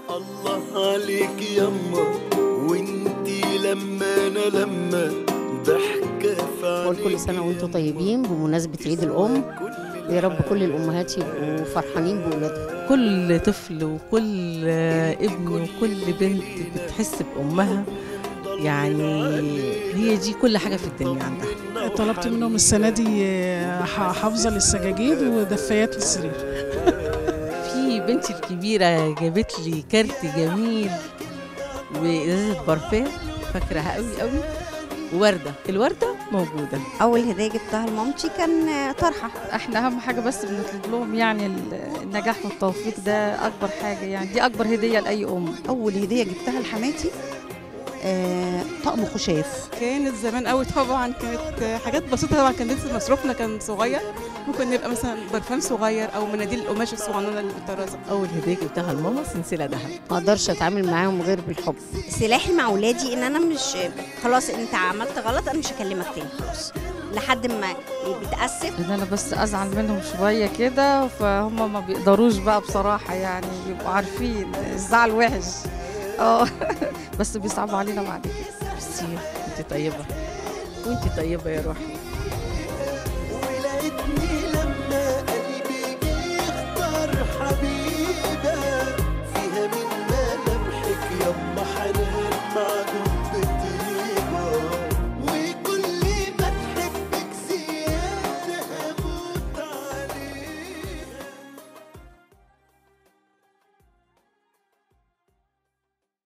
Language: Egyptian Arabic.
الله عليك يما وانتي لما انا لما ضحكة في بقول كل سنة وانتم طيبين بمناسبة عيد الأم ويا رب كل الأمهات يبقوا فرحانين بولادهم كل طفل وكل ابن وكل بنت بتحس بأمها يعني هي دي كل حاجة في الدنيا عندها طلبت منهم السنة دي ح- حافظة للسجاجيد ودفايات للسرير في بنتي الكبيرة جابت لي كارت جميل وإزازة بارفان فاكرها قوي قوي ووردة الوردة موجودة اول هديه جبتها لمامتي كان طرحه احنا اهم حاجه بس بنطلب لهم يعني ال- النجاح والتوفيق ده اكبر حاجه يعني دي اكبر هديه لاي ام اول هديه جبتها لحماتي آه، طقم خشاف كانت زمان قوي طبعا كانت حاجات بسيطه طبعا كان لسه مصروفنا كان صغير ممكن نبقى مثلا برفان صغير او مناديل القماش الصغننه اللي بالطرازه أول هدية جبتها لماما سلسلة ذهب ما أقدرش أتعامل معاهم غير بالحب سلاحي مع اولادي ان انا مش خلاص انت عملت غلط انا مش هكلمك تاني خلاص لحد ما بتاسف ان انا بس ازعل منهم شويه كده فهم ما بيقدروش بقى بصراحه يعني بيبقوا عارفين الزعل وحش اه بس بيصعبوا علينا بعد كده ميرسي انت طيبة وانت طيبة يا روحي ولقيتني